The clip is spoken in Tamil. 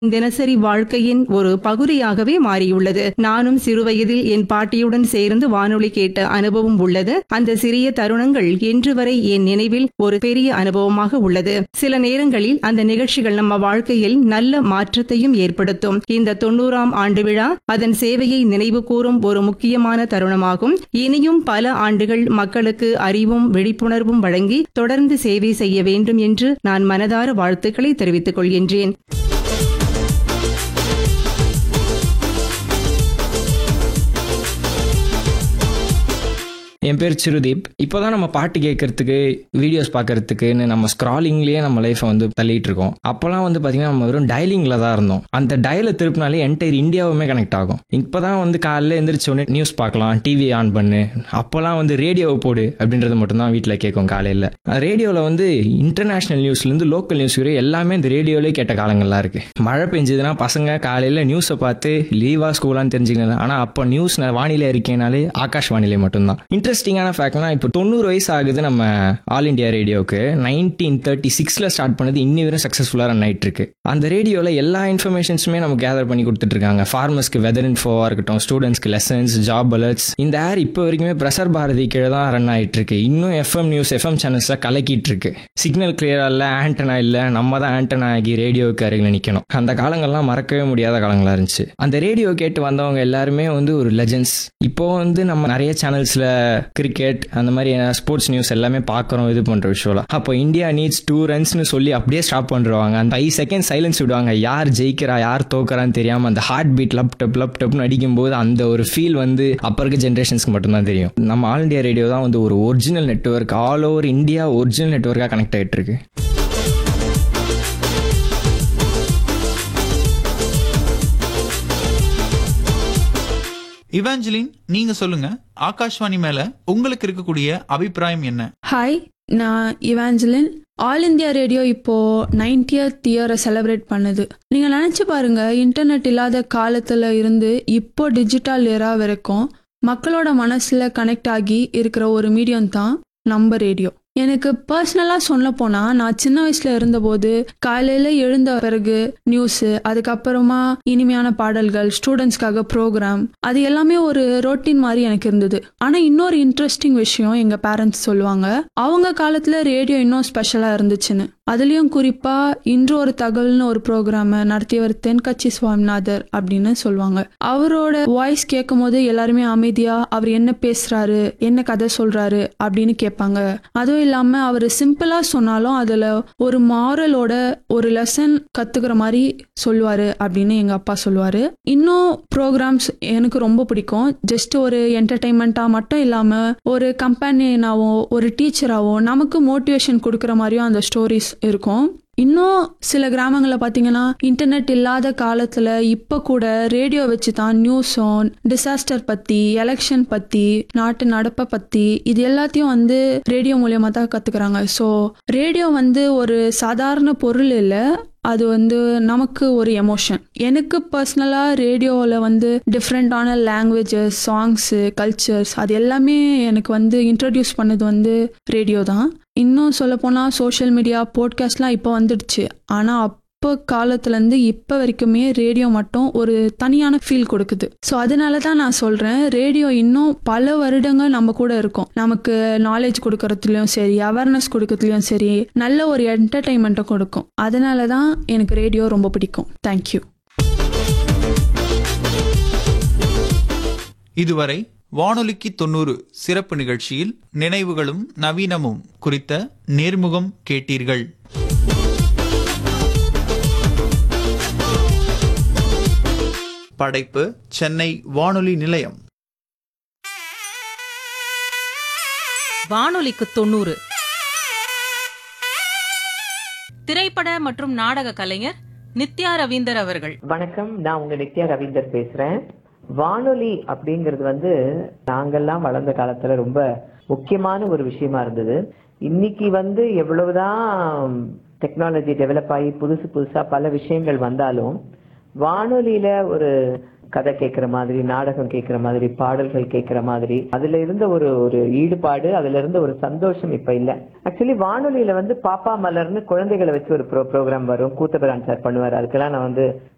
தினசரி வாழ்க்கையின் ஒரு பகுதியாகவே மாறியுள்ளது நானும் சிறுவயதில் என் பாட்டியுடன் சேர்ந்து வானொலி கேட்ட அனுபவம் உள்ளது அந்த சிறிய தருணங்கள் இன்று வரை என் நினைவில் ஒரு பெரிய அனுபவமாக உள்ளது சில நேரங்களில் அந்த நிகழ்ச்சிகள் நம்ம வாழ்க்கையில் நல்ல மாற்றத்தையும் ஏற்படுத்தும் இந்த தொண்ணூறாம் ஆண்டு விழா அதன் சேவையை நினைவு கூறும் ஒரு முக்கியமான தருணமாகும் இனியும் பல ஆண்டுகள் மக்களுக்கு அறிவும் விழிப்புணர்வும் வழங்கி தொடர்ந்து சேவை செய்ய வேண்டும் என்று நான் மனதார வாழ்த்துக்களை தெரிவித்துக் கொள்கின்றேன் என் பேர் சிறுதீப் இப்போதான் நம்ம பாட்டு கேட்கறதுக்கு வீடியோஸ் பார்க்கறதுக்குன்னு நம்ம ஸ்க்ராலிங்லேயே நம்ம லைஃப்பை வந்து தள்ளிட்டு இருக்கோம் அப்போலாம் வந்து பார்த்தீங்கன்னா நம்ம வெறும் டயலிங்கில் தான் இருந்தோம் அந்த டயலை திருப்பினாலே என்டையர் இந்தியாவுமே கனெக்ட் ஆகும் இப்போ தான் வந்து காலையில் எந்திரிச்ச உடனே நியூஸ் பார்க்கலாம் டிவி ஆன் பண்ணு அப்போலாம் வந்து ரேடியோவை போடு அப்படின்றது மட்டும்தான் வீட்டில் கேட்கும் காலையில் ரேடியோவில் வந்து இன்டர்நேஷ்னல் நியூஸ்லேருந்து லோக்கல் நியூஸ் வரை எல்லாமே இந்த ரேடியோவிலே கேட்ட காலங்கள்லாம் இருக்குது மழை பெஞ்சதுன்னா பசங்க காலையில் நியூஸை பார்த்து லீவா ஸ்கூலான்னு தெரிஞ்சுக்கலாம் ஆனால் அப்போ நியூஸ் வானிலை இருக்கேனாலே ஆகாஷ் வானிலை மட்டும்தான் இன்ட்ரெஸ்டிங்கான ஃபேக்ட்னா இப்போ தொண்ணூறு வயசு ஆகுது நம்ம ஆல் இண்டியா ரேடியோவுக்கு நைன்டீன் தேர்ட்டி சிக்ஸில் ஸ்டார்ட் பண்ணது இன்னி வரை சக்ஸஸ்ஃபுல்லாக ரன் ஆயிட்டு இருக்கு அந்த ரேடியோவில் எல்லா இன்ஃபர்மேஷன்ஸுமே நமக்கு கேதர் பண்ணி கொடுத்துட்டு இருக்காங்க ஃபார்மர்ஸ்க்கு வெதர் இன்ஃபோவாக இருக்கட்டும் ஸ்டூடெண்ட்ஸ்க்கு லெசன்ஸ் ஜாப் அலர்ட்ஸ் இந்த ஏர் இப்போ வரைக்குமே பிரசர் பாரதி கீழே தான் ரன் ஆயிட்டு இருக்கு இன்னும் எஃப்எம் நியூஸ் எஃப்எம் சேனல்ஸாக கலக்கிட்டு இருக்கு சிக்னல் கிளியரா இல்லை ஆண்டனா இல்லை நம்ம தான் ஆண்டனா ஆகி ரேடியோவுக்கு அருகில் நிற்கணும் அந்த காலங்கள்லாம் மறக்கவே முடியாத காலங்களா இருந்துச்சு அந்த ரேடியோ கேட்டு வந்தவங்க எல்லாருமே வந்து ஒரு லெஜெண்ட்ஸ் இப்போ வந்து நம்ம நிறைய சேனல்ஸில் கிரிக்கெட் அந்த மாதிரி ஸ்போர்ட்ஸ் நியூஸ் எல்லாமே பார்க்குறோம் இது பண்ணுற விஷயம்லாம் அப்போ இந்தியா நீட்ஸ் டூ ரன்ஸ்னு சொல்லி அப்படியே ஸ்டாப் பண்ணுறாங்க அந்த ஃபைவ் செகண்ட் சைலன்ஸ் விடுவாங்க யார் ஜெயிக்கிறா யார் தோக்குறான்னு தெரியாமல் அந்த heart beat lub dub lub டப்னு அடிக்கும்போது அந்த ஒரு ஃபீல் வந்து அப்போ இருக்க ஜென்ரேஷன்ஸ்க்கு மட்டும்தான் தெரியும் நம்ம ஆல் இண்டியா ரேடியோ தான் வந்து ஒரு original network all over India original நெட்ஒர்க்காக கனெக்ட் ஆகிட்டு இருக்கு இவாஞ்சலின் நீங்க சொல்லுங்க ஆகாஷ்வாணி மேல உங்களுக்கு இருக்கக்கூடிய அபிப்பிராயம் என்ன ஹாய் நான் இவாஞ்சலின் ஆல் இந்தியா ரேடியோ இப்போ நைன்டியத் இயரை செலிப்ரேட் பண்ணுது நீங்க நினைச்சு பாருங்க இன்டர்நெட் இல்லாத காலத்துல இருந்து இப்போ டிஜிட்டல் இயரா வரைக்கும் மக்களோட மனசுல கனெக்ட் ஆகி இருக்கிற ஒரு மீடியம் தான் நம்ம ரேடியோ எனக்கு பர்சனலாக சொல்ல போனால் நான் சின்ன வயசில் இருந்தபோது காலையில் எழுந்த பிறகு நியூஸு அதுக்கப்புறமா இனிமையான பாடல்கள் ஸ்டூடெண்ட்ஸ்க்காக ப்ரோக்ராம் அது எல்லாமே ஒரு ரொட்டீன் மாதிரி எனக்கு இருந்தது ஆனால் இன்னொரு இன்ட்ரெஸ்டிங் விஷயம் எங்கள் பேரண்ட்ஸ் சொல்லுவாங்க அவங்க காலத்தில் ரேடியோ இன்னும் ஸ்பெஷலாக இருந்துச்சுன்னு அதுலேயும் குறிப்பாக இன்று ஒரு தகவல்னு ஒரு ப்ரோக்ராமை நடத்தியவர் தென்கட்சி சுவாமிநாதர் அப்படின்னு சொல்லுவாங்க அவரோட வாய்ஸ் கேட்கும் போது எல்லாருமே அமைதியாக அவர் என்ன பேசுறாரு என்ன கதை சொல்றாரு அப்படின்னு கேட்பாங்க அதுவும் இல்லாமல் அவர் சிம்பிளாக சொன்னாலும் அதில் ஒரு மாரலோட ஒரு லெசன் கற்றுக்கிற மாதிரி சொல்லுவார் அப்படின்னு எங்கள் அப்பா சொல்லுவார் இன்னும் ப்ரோக்ராம்ஸ் எனக்கு ரொம்ப பிடிக்கும் ஜஸ்ட் ஒரு என்டர்டைன்மெண்ட்டாக மட்டும் இல்லாமல் ஒரு கம்பெனியனாவோ ஒரு டீச்சராகவோ நமக்கு மோட்டிவேஷன் கொடுக்குற மாதிரியும் அந்த ஸ்டோரிஸ் இருக்கும் இன்னும் சில கிராமங்களில் பார்த்தீங்கன்னா இன்டர்நெட் இல்லாத காலத்தில் இப்போ கூட ரேடியோ வச்சு தான் நியூஸும் டிசாஸ்டர் பற்றி எலெக்ஷன் பற்றி நாட்டு நடப்பை பற்றி இது எல்லாத்தையும் வந்து ரேடியோ மூலியமாக தான் கற்றுக்குறாங்க ஸோ ரேடியோ வந்து ஒரு சாதாரண பொருள் இல்லை அது வந்து நமக்கு ஒரு எமோஷன் எனக்கு பர்சனலாக ரேடியோவில் வந்து டிஃப்ரெண்ட்டான லாங்குவேஜஸ் சாங்ஸு கல்ச்சர்ஸ் அது எல்லாமே எனக்கு வந்து இன்ட்ரடியூஸ் பண்ணது வந்து ரேடியோ தான் இன்னும் சொல்லப்போனால் சோஷியல் மீடியா போட்காஸ்ட்லாம் இப்போ வந்துடுச்சு ஆனால் அப்போ காலத்துலேருந்து இப்போ வரைக்குமே ரேடியோ மட்டும் ஒரு தனியான ஃபீல் கொடுக்குது ஸோ அதனால தான் நான் சொல்கிறேன் ரேடியோ இன்னும் பல வருடங்கள் நம்ம கூட இருக்கும் நமக்கு நாலேஜ் கொடுக்கறதுலையும் சரி அவேர்னஸ் கொடுக்கறதுலையும் சரி நல்ல ஒரு என்டர்டைன்மெண்ட்டை கொடுக்கும் அதனால தான் எனக்கு ரேடியோ ரொம்ப பிடிக்கும் தேங்க்யூ இதுவரை வானொலிக்கு தொண்ணூறு சிறப்பு நிகழ்ச்சியில் நினைவுகளும் நவீனமும் குறித்த நேர்முகம் கேட்டீர்கள் படைப்பு சென்னை வானொலி நிலையம் வானொலிக்கு தொண்ணூறு திரைப்பட மற்றும் நாடக கலைஞர் நித்யா ரவீந்தர் அவர்கள் வணக்கம் நான் உங்க நித்யா ரவீந்தர் பேசுறேன் வானொலி அப்படிங்கிறது வந்து நாங்கெல்லாம் வளர்ந்த காலத்துல ரொம்ப முக்கியமான ஒரு விஷயமா இருந்தது இன்னைக்கு வந்து எவ்வளவுதான் டெக்னாலஜி டெவலப் ஆகி புதுசு புதுசா பல விஷயங்கள் வந்தாலும் வானொலியில ஒரு கதை கேட்கிற மாதிரி நாடகம் கேட்கிற மாதிரி பாடல்கள் கேட்கிற மாதிரி அதுல இருந்த ஒரு ஒரு ஈடுபாடு அதுல இருந்த ஒரு சந்தோஷம் இப்ப இல்ல ஆக்சுவலி வானொலியில வந்து பாப்பா மலர்னு குழந்தைகளை வச்சு ஒரு ப்ரோ ப்ரோக்ராம் வரும் கூத்தபிரான் சார் பண்ணுவார் அதுக்கெல்லாம் நான் வந்து